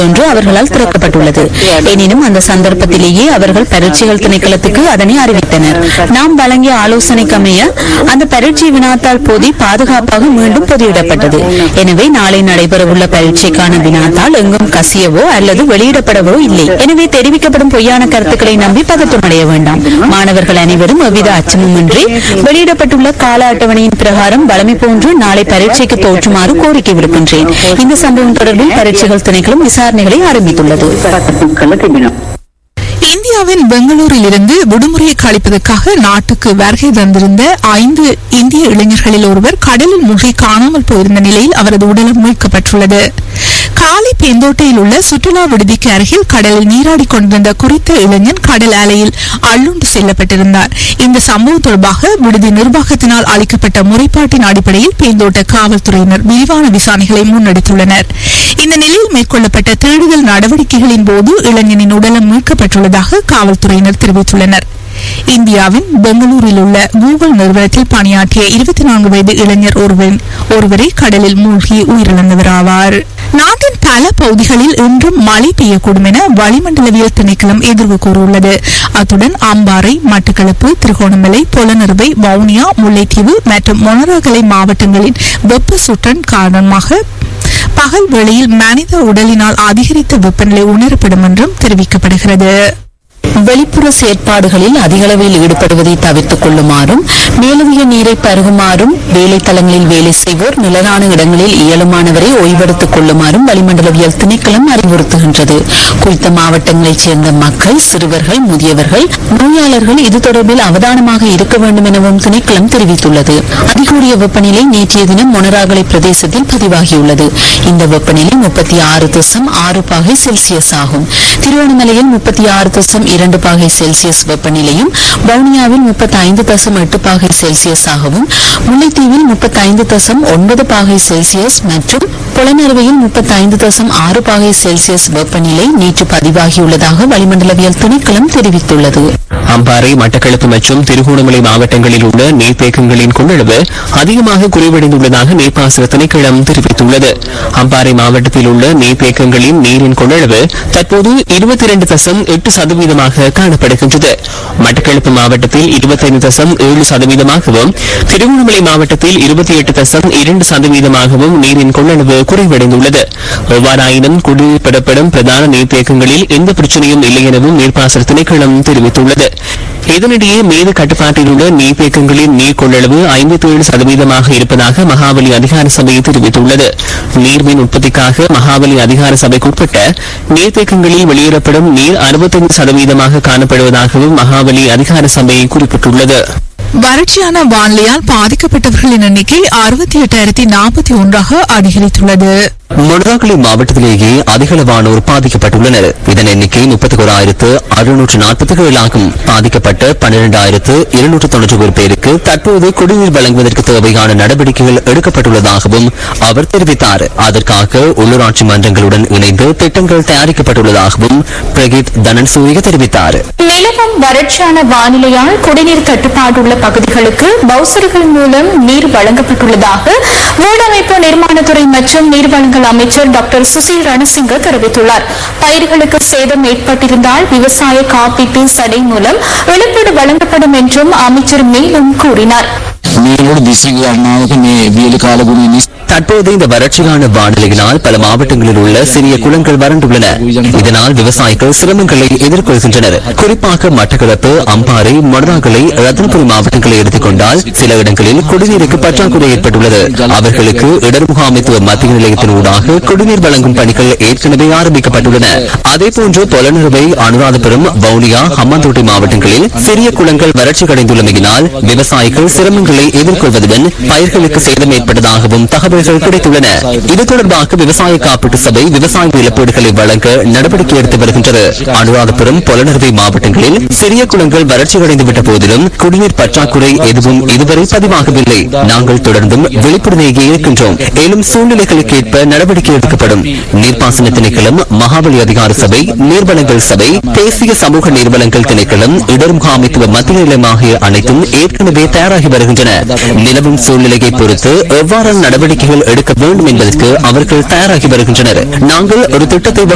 ஒன்று அவர்களால் திறக்கப்பட்டுள்ளது எனினும் அந்த சந்தர்ப்பத்திலேயே அவர்கள் பரீட்சைகள் திணைக்களத்துக்கு அதனை அறிவித்தனர் நாம் வழங்கிய ஆலோசனைக்கு அமைய அந்த பரீட்சை வினாத்தாள் போதி பாதுகாப்பாக மீண்டும் பொதியிடப்பட்டது எனவே நாளை நடைபெறவுள்ள பரீட்சைக்கான வினாத்தாள் எங்கும் கசியவோ அல்லது வெளியிடப்படவோ இல்லை எனவே தெரிவிக்கப்படும் பொய்யான கருத்துக்களை நம்பி பதற்றமடைய வேண்டாம் மாணவர்கள் அனைவரும் எவ்வித அச்சமுமின்றி வெளியிடப்பட்டுள்ள கால அட்டவணையின் பிரகாரம் வழமை போன்று நாளை பரீட்சைக்கு தோற்றுமாறு கோரிக்கை விடுக்கின்றேன் இந்த சம்பவம் தொடர்பில் பரீட்சைகள் திணைக்களம் விசாரணைகளை ஆரம்பித்துள்ளது කළ තිබෙනවා. இந்தியாவின் பெங்களூரில் இருந்து விடுமுறையை கழிப்பதற்காக நாட்டுக்கு வருகை தந்திருந்த ஐந்து இந்திய இளைஞர்களில் ஒருவர் கடலில் மூழ்கி காணாமல் போயிருந்த நிலையில் அவரது உடலம் மீட்கப்பட்டுள்ளது காலி பெந்தோட்டையில் உள்ள சுற்றுலா விடுதிக்கு அருகில் கடலில் நீராடிக் கொண்டிருந்த குறித்த இளைஞன் கடல் அலையில் அள்ளுண்டு செல்லப்பட்டிருந்தார் இந்த சம்பவம் தொடர்பாக விடுதி நிர்வாகத்தினால் அளிக்கப்பட்ட முறைப்பாட்டின் அடிப்படையில் பெந்தோட்ட காவல்துறையினர் விரிவான விசாரணைகளை முன்னெடுத்துள்ளனர் இந்த நிலையில் மேற்கொள்ளப்பட்ட தேடுதல் நடவடிக்கைகளின் போது இளைஞனின் உடலம் மீட்கப்பட்டுள்ளதாக காவல்துறையினர் தெரிவித்துள்ளனர் இந்தியாவின் பெங்களூரில் உள்ள கூகுள் நிறுவனத்தில் பணியாற்றிய இருபத்தி நான்கு வயது இளைஞர் ஒருவன் ஒருவரை கடலில் மூழ்கி உயிரிழந்தவர் ஆவார் நாட்டின் பல பகுதிகளில் இன்றும் மழை பெய்யக்கூடும் என வளிமண்டலவியல் திணைக்களம் எதிர்வு கூறியுள்ளது அத்துடன் அம்பாறை மட்டக்களப்பு திருகோணமலை பொலனறுவை வவுனியா முல்லைத்தீவு மற்றும் மொனராகலை மாவட்டங்களின் வெப்ப சுற்றன் காரணமாக பகல் வேளையில் மனித உடலினால் அதிகரித்த வெப்பநிலை உணரப்படும் என்றும் தெரிவிக்கப்படுகிறது வெளிப்புற செயற்பாடுகளில் அதிகளவில் ஈடுபடுவதை தவிர்த்துக் கொள்ளுமாறும் மேலதிக நீரை பருகுமாறும் வேலை தளங்களில் வேலை செய்வோர் நிழலான இடங்களில் இயலுமானவரை ஓய்வெடுத்துக் கொள்ளுமாறும் வளிமண்டலவியல் திணைக்களம் அறிவுறுத்துகின்றது குறித்த மாவட்டங்களைச் சேர்ந்த மக்கள் சிறுவர்கள் முதியவர்கள் நோயாளர்கள் இது தொடர்பில் அவதானமாக இருக்க வேண்டும் எனவும் திணைக்களம் தெரிவித்துள்ளது அதிகூடிய வெப்பநிலை நேற்றைய தினம் மொனராகலை பிரதேசத்தில் பதிவாகியுள்ளது இந்த வெப்பநிலை முப்பத்தி ஆறு தசம் ஆறு பாகை செல்சியஸ் ஆகும் திருவண்ணாமலையில் முப்பத்தி ஆறு தசம் இரண்டு பாகை செல்சியஸ் வெப்பநிலையும் வவுனியாவில் முப்பத்தி ஐந்து தசம் எட்டு பாகை செல்சியஸ் ஆகவும் முல்லைத்தீவில் முப்பத்தி ஐந்து தசம் ஒன்பது பாகை செல்சியஸ் மற்றும் புலனறுவையில் முப்பத்தி ஐந்து தசம் ஆறு பாகை செல்சியஸ் வெப்பநிலை நேற்று பதிவாகியுள்ளதாக வளிமண்டலவியல் திணைக்களம் தெரிவித்துள்ளது அம்பாறை மட்டக்களப்பு மற்றும் திருகோணமலை மாவட்டங்களில் உள்ள நீர்த்தேக்கங்களின் கொள்ளளவு அதிகமாக குறைவடைந்துள்ளதாக நீர்ப்பாசன திணைக்களம் தெரிவித்துள்ளது அம்பாறை மாவட்டத்தில் உள்ள நீர்த்தேக்கங்களின் நீரின் கொள்ளளவு தற்போது இருபத்தி இரண்டு தசம் எட்டு சதவீதமாக காணப்படுகின்றது மட்டக்களப்பு மாவட்டத்தில் இருபத்தைந்து தசம் ஏழு சதவீதமாகவும் திருகோணமலை மாவட்டத்தில் இருபத்தி எட்டு தசம் இரண்டு சதவீதமாகவும் நீரின் கொள்ளளவு குறைவடைந்துள்ளது எவ்வாறாயினும் குடியிருப்பிடப்படும் பிரதான நீர்த்தேக்கங்களில் எந்த பிரச்சனையும் இல்லை எனவும் நீர்ப்பாசன திணைக்களம் தெரிவித்துள்ளது இதனிடையே மீது கட்டுப்பாட்டில் உள்ள நீர்த்தேக்கங்களின் நீர் கொள்ளளவு ஐம்பத்தி ஏழு சதவீதமாக இருப்பதாக மகாபலி அதிகார சபை தெரிவித்துள்ளது நீர்மின் உற்பத்திக்காக மகாபலி அதிகார சபைக்குட்பட்ட நீர்த்தேக்கங்களில் வெளியேறப்படும் நீர் அறுபத்தைந்து சதவீதமாக காணப்படுவதாகவும் மகாபலி அதிகார சபை குறிப்பிட்டுள்ளது வறட்சியான வானிலையால் பாதிக்கப்பட்டவர்களின் எண்ணிக்கை அறுபத்தி எட்டாயிரத்தி நாற்பத்தி ஒன்றாக அதிகரித்துள்ளது மொனராகலை மாவட்டத்திலேயே அதிகளவானோர் பாதிக்கப்பட்டுள்ளனர் இதன் எண்ணிக்கை முப்பத்தி ஓராயிரத்து அறுநூற்று நாற்பத்தி ஏழாகும் பாதிக்கப்பட்ட பன்னிரண்டாயிரத்து இருநூற்று தொன்னூற்றி ஒரு பேருக்கு தற்போது குடிநீர் வழங்குவதற்கு தேவையான நடவடிக்கைகள் எடுக்கப்பட்டுள்ளதாகவும் அவர் தெரிவித்தார் அதற்காக உள்ளூராட்சி மன்றங்களுடன் இணைந்து திட்டங்கள் தயாரிக்கப்பட்டுள்ளதாகவும் பிரகீத் தனன் சூரிய தெரிவித்தார் நிலவும் வறட்சியான வானிலையால் குடிநீர் தட்டுப்பாடுள்ள பகுதிகளுக்கு பவுசர்கள் மூலம் நீர் வழங்கப்பட்டுள்ளதாக வீடமைப்பு நிர்மாணத்துறை மற்றும் நீர்வழங்கல் அமைச்சர் டாக்டர் சுசில் ரணசிங்க தெரிவித்துள்ளார் பயிர்களுக்கு சேதம் ஏற்பட்டிருந்தால் விவசாய காப்பீட்டு சடை மூலம் இழப்பீடு வழங்கப்படும் என்றும் அமைச்சர் மேலும் கூறினார் මේලොට දිසි ගණනාවක මේ වියලි කාලගුණ නිස් தற்போது இந்த வறட்சியான வானிலையினால் பல மாவட்டங்களில் உள்ள சிறிய குளங்கள் வறண்டுள்ளன இதனால் விவசாயிகள் சிரமங்களை எதிர்கொள்கின்றனர் குறிப்பாக மட்டக்களப்பு அம்பாறை மொடராகலை ரத்னபுரி மாவட்டங்களை எடுத்துக்கொண்டால் சில இடங்களில் குடிநீருக்கு பற்றாக்குறை ஏற்பட்டுள்ளது அவர்களுக்கு இடர் முகாமைத்துவ மத்திய நிலையத்தின் ஊடாக குடிநீர் வழங்கும் பணிகள் ஏற்கனவே ஆரம்பிக்கப்பட்டுள்ளன அதேபோன்று பொலனறுவை அனுராதபுரம் வவுனியா ஹம்மாந்தோட்டை மாவட்டங்களில் சிறிய குளங்கள் வறட்சி அடைந்துள்ளமையினால் விவசாயிகள் சிரமங்களை எதிர்கொள்வதுடன் பயிர்களுக்கு சேதம் ஏற்பட்டதாகவும் தகவல்கள் கிடைத்துள்ளன இது தொடர்பாக விவசாய காப்பீட்டு சபை விவசாய இழப்பீடுகளை வழங்க நடவடிக்கை எடுத்து வருகின்றது அனுராதபுரம் பொலனறுவை மாவட்டங்களில் சிறிய குளங்கள் வறட்சி அடைந்துவிட்ட போதிலும் குடிநீர் பற்றாக்குறை எதுவும் இதுவரை பதிவாகவில்லை நாங்கள் தொடர்ந்தும் விழிப்புடனேயே இருக்கின்றோம் மேலும் சூழ்நிலைகளுக்கு ஏற்ப நடவடிக்கை எடுக்கப்படும் நீர்ப்பாசன திணைக்களம் மகாபலி அதிகார சபை நீர்வளங்கள் சபை தேசிய சமூக நீர்வளங்கள் திணைக்களம் இடர் முகாமைத்துவ மத்திய நிலையம் ஆகிய அனைத்தும் ஏற்கனவே தயாராகி வருகின்றன நிலவும் சூழ்நிலையை பொறுத்து எவ்வாறான நடவடிக்கைகள் எடுக்க வேண்டும் என்பதற்கு அவர்கள் தயாராகி வருகின்றனர் நாங்கள் ஒரு திட்டத்தை